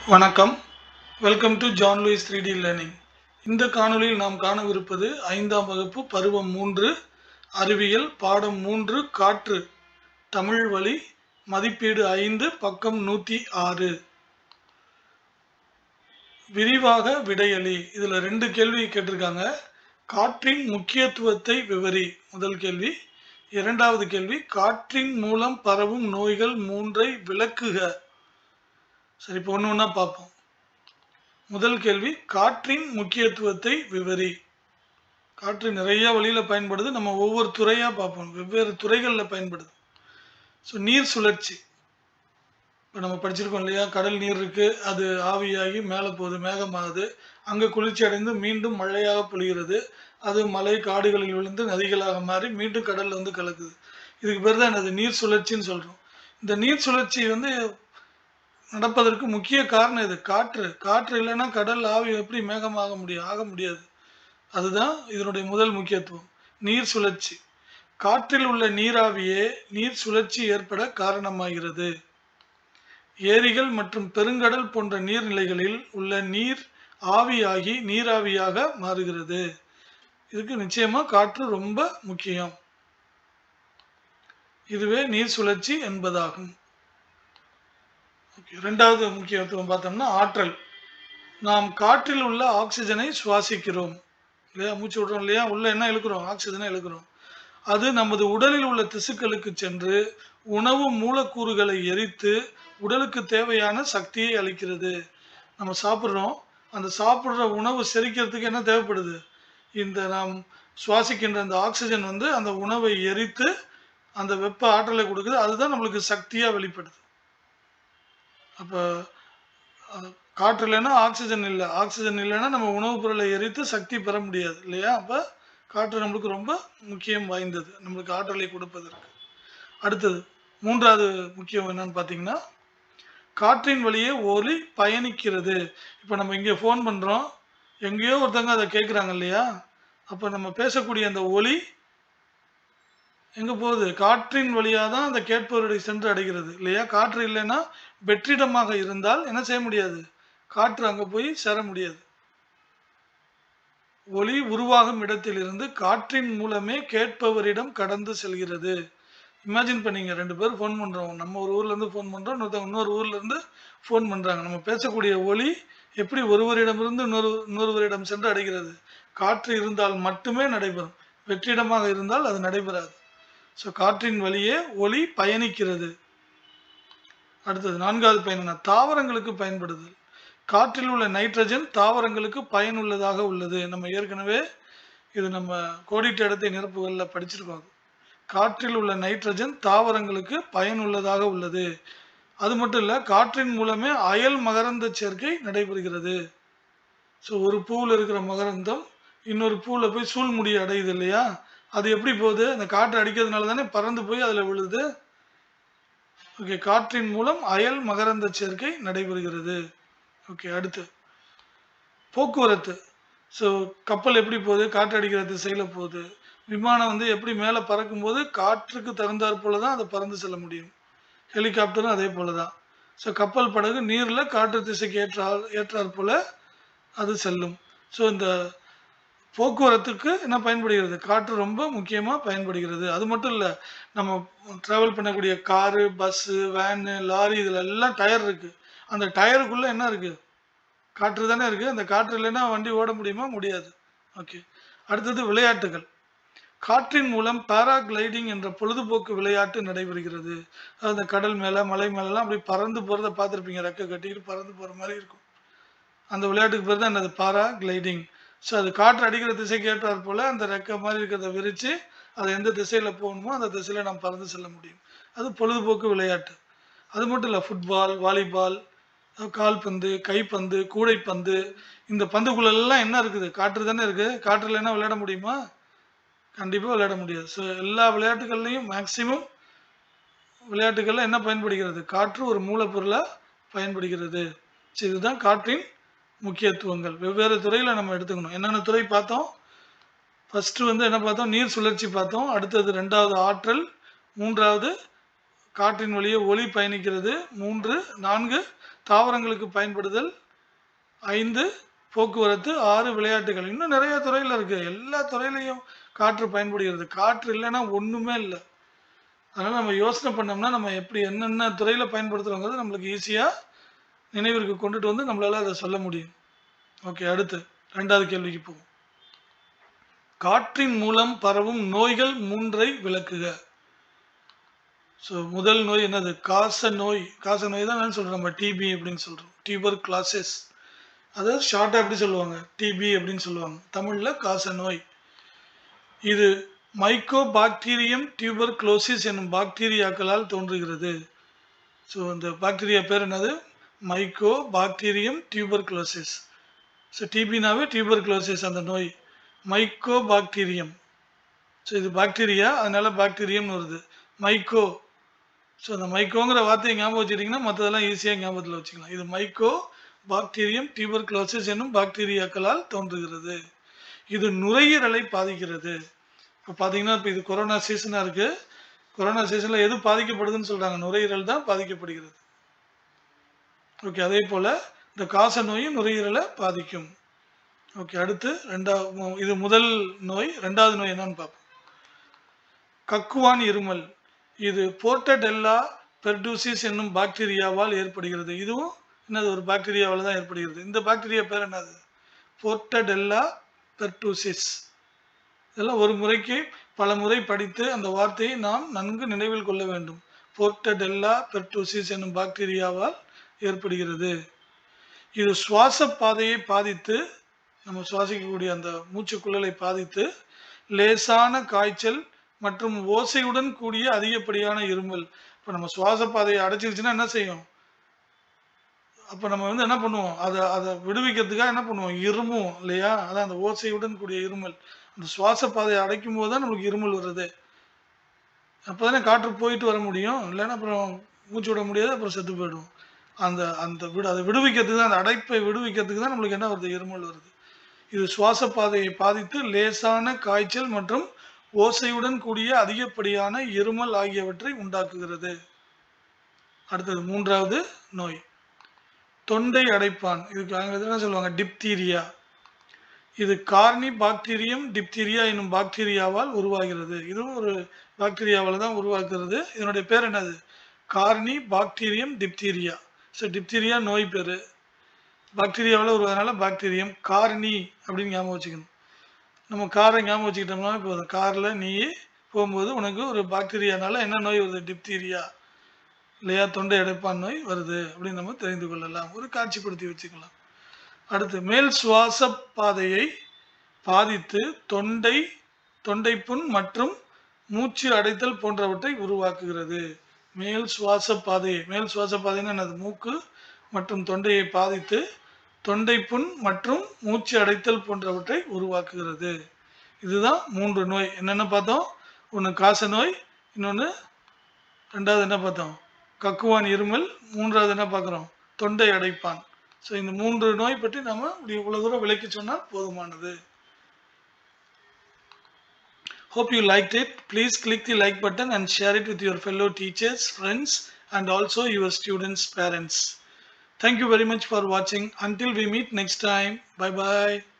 வணக்கம் welcome to John Louis three D learning இந்த காணொளியில் நாம் காணவிருப்பது ஐந்தாம் வகுப்பு பருவம் மூன்று அறிவியல் பாடம் மூன்று காற்று தமிழ் வழி மதிப்பீடு ஐந்து பக்கம் நூற்றி ஆறு விரிவாக விடையளி இதில் ரெண்டு கேள்வி கேட்டிருக்காங்க காற்றின் முக்கியத்துவத்தை விவரி முதல் கேள்வி இரண்டாவது கேள்வி காற்றின் மூலம் பரவும் நோய்கள் மூன்றை விளக்குக சரி இப்போ ஒன்று ஒன்றா பார்ப்போம் முதல் கேள்வி காற்றின் முக்கியத்துவத்தை விவரி காற்று நிறைய வழியில் பயன்படுது நம்ம ஒவ்வொரு துறையாக பார்ப்போம் வெவ்வேறு துறைகளில் பயன்படுது ஸோ நீர் சுழற்சி இப்போ நம்ம படிச்சிருக்கோம் இல்லையா கடல் நீர் இருக்குது அது ஆவியாகி மேலே போகுது மேகமாகுது அங்கே குளிர்ச்சி அடைந்து மீண்டும் மழையாக பொழிகிறது அது மலை காடுகளில் விழுந்து நதிகளாக மாறி மீண்டும் கடலில் வந்து கலக்குது இதுக்கு பேர் தான் என்னது நீர் சுழற்சின்னு சொல்கிறோம் இந்த நீர் சுழற்சி வந்து நடப்பதற்கு முக்கிய காரணம் இது காற்று காற்று இல்லைன்னா கடல் ஆவி எப்படி மேகமாக முடியும் ஆக முடியாது அதுதான் இதனுடைய முதல் முக்கியத்துவம் நீர் சுழற்சி காற்றில் உள்ள நீராவியே நீர் சுழற்சி ஏற்பட காரணமாகிறது ஏரிகள் மற்றும் பெருங்கடல் போன்ற நீர்நிலைகளில் உள்ள நீர் ஆவியாகி நீராவியாக மாறுகிறது இதுக்கு நிச்சயமா காற்று ரொம்ப முக்கியம் இதுவே நீர் சுழற்சி என்பதாகும் ஓகே ரெண்டாவது முக்கியத்துவம் பார்த்தோம்னா ஆற்றல் நாம் காற்றில் உள்ள ஆக்சிஜனை சுவாசிக்கிறோம் இல்லையா மூச்சு விடுறோம் இல்லையா உள்ள என்ன இழுக்கிறோம் ஆக்சிஜனை இழுக்கிறோம் அது நமது உடலில் உள்ள திசுக்களுக்கு சென்று உணவு மூலக்கூறுகளை எரித்து உடலுக்கு தேவையான சக்தியை அளிக்கிறது நம்ம சாப்பிட்றோம் அந்த சாப்பிட்ற உணவு செரிக்கிறதுக்கு என்ன தேவைப்படுது இந்த நாம் சுவாசிக்கின்ற அந்த ஆக்சிஜன் வந்து அந்த உணவை எரித்து அந்த வெப்ப ஆற்றலை கொடுக்குது அதுதான் நம்மளுக்கு சக்தியாக வெளிப்படுது அப்போ காற்று இல்லைன்னா ஆக்சிஜன் இல்லை ஆக்சிஜன் இல்லைன்னா நம்ம உணவுப் பொருளை எரித்து சக்தி பெற முடியாது இல்லையா அப்போ காற்று நம்மளுக்கு ரொம்ப முக்கியம் வாய்ந்தது நம்மளுக்கு ஆற்றலை கொடுப்பதற்கு அடுத்தது மூன்றாவது முக்கியம் என்னன்னு பார்த்தீங்கன்னா காற்றின் வழியே ஒலி பயணிக்கிறது இப்போ நம்ம இங்கே ஃபோன் பண்ணுறோம் எங்கேயோ ஒருத்தவங்க அதை கேட்குறாங்க இல்லையா அப்போ நம்ம பேசக்கூடிய அந்த ஒலி எங்கே போகுது காற்றின் வழியாக தான் அந்த கேட்பவருடைய சென்று அடைகிறது இல்லையா காற்று இல்லைன்னா வெற்றிடமாக இருந்தால் என்ன செய்ய முடியாது காற்று அங்கே போய் சேர முடியாது ஒளி உருவாகும் இடத்திலிருந்து காற்றின் மூலமே கேட்பவரிடம் கடந்து செல்கிறது இமேஜின் பண்ணிங்க ரெண்டு பேர் ஃபோன் பண்ணுறோம் நம்ம ஒரு ஊர்லேருந்து ஃபோன் பண்ணுறோம் இன்னொருத்தவங்க இன்னொரு ஊர்லேருந்து ஃபோன் பண்ணுறாங்க நம்ம பேசக்கூடிய ஒளி எப்படி ஒருவரிடமிருந்து இன்னொரு இன்னொருவரிடம் சென்று அடைகிறது காற்று இருந்தால் மட்டுமே நடைபெறும் வெற்றிடமாக இருந்தால் அது நடைபெறாது ஸோ காற்றின் வழியே ஒளி பயணிக்கிறது அடுத்தது நான்காவது பயன் தாவரங்களுக்கு பயன்படுதல் காற்றில் உள்ள நைட்ரஜன் தாவரங்களுக்கு பயனுள்ளதாக உள்ளது நம்ம ஏற்கனவே இது நம்ம கோடிட்ட இடத்தை நிரப்புகளில் படிச்சிருக்கோம் காற்றில் உள்ள நைட்ரஜன் தாவரங்களுக்கு பயனுள்ளதாக உள்ளது அது மட்டும் இல்லை காற்றின் மூலமே அயல் மகரந்த சேர்க்கை நடைபெறுகிறது ஸோ ஒரு பூவில் இருக்கிற மகரந்தம் இன்னொரு பூவில் போய் சூழ்முடி அடையுது இல்லையா அது எப்படி போகுது அந்த காற்று அடிக்கிறதுனால தானே பறந்து போய் அதில் விழுது ஓகே காற்றின் மூலம் அயல் மகரந்த சேர்க்கை நடைபெறுகிறது ஓகே அடுத்து போக்குவரத்து ஸோ கப்பல் எப்படி போகுது காற்று அடிக்கிற திசையில் போகுது விமானம் வந்து எப்படி மேலே பறக்கும்போது காற்றுக்கு தகுந்தாற் போல தான் அதை பறந்து செல்ல முடியும் ஹெலிகாப்டரும் அதே போல தான் ஸோ கப்பல் படகு நீரில் காற்று திசைக்கு ஏற்றால் ஏற்றாற் போல அது செல்லும் ஸோ இந்த போக்குவரத்துக்கு என்ன பயன்படுகிறது காற்று ரொம்ப முக்கியமாக பயன்படுகிறது அது மட்டும் இல்லை நம்ம ட்ராவல் பண்ணக்கூடிய காரு பஸ்ஸு வேனு லாரி இதில் எல்லாம் டயர் இருக்குது அந்த டயருக்குள்ளே என்ன இருக்குது காற்று தானே இருக்குது அந்த காற்று இல்லைன்னா வண்டி ஓட முடியுமா முடியாது ஓகே அடுத்தது விளையாட்டுகள் காற்றின் மூலம் பேராகிளைடிங் என்ற பொழுதுபோக்கு விளையாட்டு நடைபெறுகிறது அந்த கடல் மேலே மலை மேலெலாம் அப்படி பறந்து போகிறத பார்த்துருப்பீங்க ரெக்கை கட்டிக்கிட்டு பறந்து போகிற மாதிரி இருக்கும் அந்த விளையாட்டுக்கு பேர் தான் என்னது பாராகிளைடிங் ஸோ அது காற்று அடிக்கிற திசைக்கு ஏற்றாற் போல் அந்த ரெக்கை மாதிரி இருக்கிறத விரித்து அது எந்த திசையில் போகணுமோ அந்த திசையில் நாம் பறந்து செல்ல முடியும் அது பொழுதுபோக்கு விளையாட்டு அது மட்டும் இல்லை ஃபுட்பால் வாலிபால் கால்பந்து கைப்பந்து கூடைப்பந்து இந்த பந்துக்குள்ளெல்லாம் என்ன இருக்குது காற்று தானே இருக்குது காற்றில் என்ன விளையாட முடியுமா கண்டிப்பாக விளையாட முடியாது ஸோ எல்லா விளையாட்டுகள்லையும் மேக்சிமம் விளையாட்டுகளில் என்ன பயன்படுகிறது காற்று ஒரு மூலப்பொருளாக பயன்படுகிறது ஸோ இதுதான் காற்றின் முக்கியத்துவங்கள் வெவ்வேறு துறையில் நம்ம எடுத்துக்கணும் என்னென்ன துறை பார்த்தோம் ஃபஸ்ட்டு வந்து என்ன பார்த்தோம் நீர் சுழற்சி பார்த்தோம் அடுத்தது ரெண்டாவது ஆற்றல் மூன்றாவது காற்றின் வழியே ஒளி பயணிக்கிறது மூன்று நான்கு தாவரங்களுக்கு பயன்படுதல் ஐந்து போக்குவரத்து ஆறு விளையாட்டுகள் இன்னும் நிறைய துறையில் இருக்கு எல்லா துறையிலையும் காற்று பயன்படுகிறது காற்று இல்லைன்னா ஒண்ணுமே இல்லை அதனால நம்ம யோசனை பண்ணோம்னா நம்ம எப்படி என்னென்ன துறையில பயன்படுத்துறோங்கிறது நம்மளுக்கு ஈஸியா நினைவிற்கு கொண்டுட்டு வந்து நம்மளால அதை சொல்ல முடியும் ஓகே அடுத்து ரெண்டாவது கேள்விக்கு போவோம் காற்றின் மூலம் பரவும் நோய்கள் மூன்றை விளக்குக ஸோ முதல் நோய் என்னது காச நோய் காச நோய் தான் என்ன சொல்றோம் நம்ம டிபி அப்படின்னு சொல்றோம் டியூபர் கிளாசஸ் அதை ஷார்ட்டாக எப்படி சொல்லுவாங்க டிபி அப்படின்னு சொல்லுவாங்க தமிழ்ல காச நோய் இது மைக்கோ பாக்டீரியம் டியூபர் குளோசிஸ் என்னும் பாக்டீரியாக்களால் தோன்றுகிறது ஸோ இந்த பாக்டீரியா பேர் என்னது mycobacterium tuberculosis so டிபினாவே டியூபர் குளோசிஸ் அந்த நோய் மைக்கோ பாக்டீரியம் ஸோ இது பாக்டீரியா அதனால பாக்டீரியம்னு வருது மைக்கோ ஸோ அந்த மைக்கோங்கிற வார்த்தையை ஞாபகம் வச்சுட்டிங்கன்னா மற்றதெல்லாம் ஈஸியாக ஞாபகத்தில் வச்சுக்கலாம் இது மைக்கோ பாக்டீரியம் டியூபர் குளோசிஸ் என்னும் பாக்டீரியாக்களால் தோன்றுகிறது இது நுரையீரலை பாதிக்கிறது இப்போ பார்த்தீங்கன்னா இப்போ இது கொரோனா சீசனாக இருக்கு கொரோனா சீசனில் எது பாதிக்கப்படுதுன்னு சொல்றாங்க நுரையீரல் தான் பாதிக்கப்படுகிறது ஓகே அதே போல இந்த காச நோயும் நுரையீரலை பாதிக்கும் ஓகே அடுத்து ரெண்டாவது இது முதல் நோய் ரெண்டாவது நோய் என்னன்னு பார்ப்போம் கக்குவான் இருமல் இது போர்ட்டடெல்லா பெர்டூசிஸ் என்னும் பாக்டீரியாவால் ஏற்படுகிறது இதுவும் என்னது ஒரு பாக்டீரியாவால் தான் ஏற்படுகிறது இந்த பாக்டீரியா பேர் என்னது போர்ட்டடெல்லா பெர்டூசிஸ் இதெல்லாம் ஒரு முறைக்கு பல முறை படித்து அந்த வார்த்தையை நாம் நன்கு நினைவில் கொள்ள வேண்டும் போர்ட்டடெல்லா பெர்டூசிஸ் என்னும் பாக்டீரியாவால் ஏற்படுகிறது இது சுவாச பாதையை பாதித்து நம்ம சுவாசிக்கக்கூடிய அந்த மூச்சுக்குழலை பாதித்து லேசான காய்ச்சல் மற்றும் ஓசையுடன் கூடிய அதிகப்படியான இருமல் இப்போ நம்ம சுவாச பாதையை அடைச்சிருச்சுன்னா என்ன செய்யும் அப்போ நம்ம வந்து என்ன பண்ணுவோம் அதை அதை விடுவிக்கிறதுக்காக என்ன பண்ணுவோம் இருமும் இல்லையா அதான் அந்த ஓசையுடன் கூடிய இருமல் அந்த சுவாச பாதையை அடைக்கும் போது தான் நம்மளுக்கு இருமல் வருது அப்போதானே காற்று போயிட்டு வர முடியும் இல்லைன்னா அப்புறம் மூச்சு விட முடியாது அப்புறம் செத்து போயிடும் அந்த அந்த விடு அதை விடுவிக்கிறதுக்கு தான் அந்த அடைப்பை விடுவிக்கிறதுக்கு தான் நம்மளுக்கு என்ன வருது இருமல் வருது இது சுவாச பாதையை பாதித்து லேசான காய்ச்சல் மற்றும் ஓசையுடன் கூடிய அதிகப்படியான இருமல் ஆகியவற்றை உண்டாக்குகிறது அடுத்தது மூன்றாவது நோய் தொண்டை அடைப்பான் இதுக்கு ஆங்கிலத்தில் என்ன சொல்லுவாங்க டிப்தீரியா இது கார்னி பாக்டீரியம் டிப்தீரியா என்னும் பாக்டீரியாவால் உருவாகிறது இதுவும் ஒரு பாக்டீரியாவால் தான் உருவாக்குறது இதனுடைய பேர் என்னது corynebacterium diphtheria so diphtheria நோய் பேர் பாக்டீரியாவில் உருவாதனால பாக்டீரியம் கார்னி அப்படின்னு ஞாபகம் வச்சுக்கணும் நம்ம காரை ஞாபகம் வச்சுக்கிட்டோம்னா போதும் காரில் நீ போகும்போது உனக்கு ஒரு பாக்டீரியானால என்ன நோய் வருது டிப்தீரியா இல்லையா தொண்டை அடைப்பான் நோய் வருது அப்படின்னு நம்ம தெரிந்து கொள்ளலாம் ஒரு காட்சிப்படுத்தி வச்சுக்கலாம் அடுத்து மேல் சுவாச பாதையை பாதித்து தொண்டை தொண்டைப்புண் மற்றும் மூச்சு அடைத்தல் போன்றவற்றை உருவாக்குகிறது மேல் சுவாச பாதையை மேல் சுவாச பாதைன்னா என்னது மூக்கு மற்றும் தொண்டையை பாதித்து தொண்டைப்புண் மற்றும் மூச்சு அடைத்தல் போன்றவற்றை உருவாக்குகிறது இதுதான் மூன்று நோய் என்னென்ன பார்த்தோம் ஒன்று காச நோய் இன்னொன்று ரெண்டாவது என்ன பார்த்தோம் கக்குவான் இருமல் மூன்றாவது என்ன பார்க்குறோம் தொண்டை அடைப்பான் ஸோ இந்த மூன்று நோய் பற்றி நம்ம இப்படி இவ்வளோ தூரம் விளக்கி சொன்னால் போதுமானது Hope you liked it. Please click the like button and share it with your fellow teachers, friends, and also your students' parents. Thank you very much for watching. Until we meet next time. Bye bye.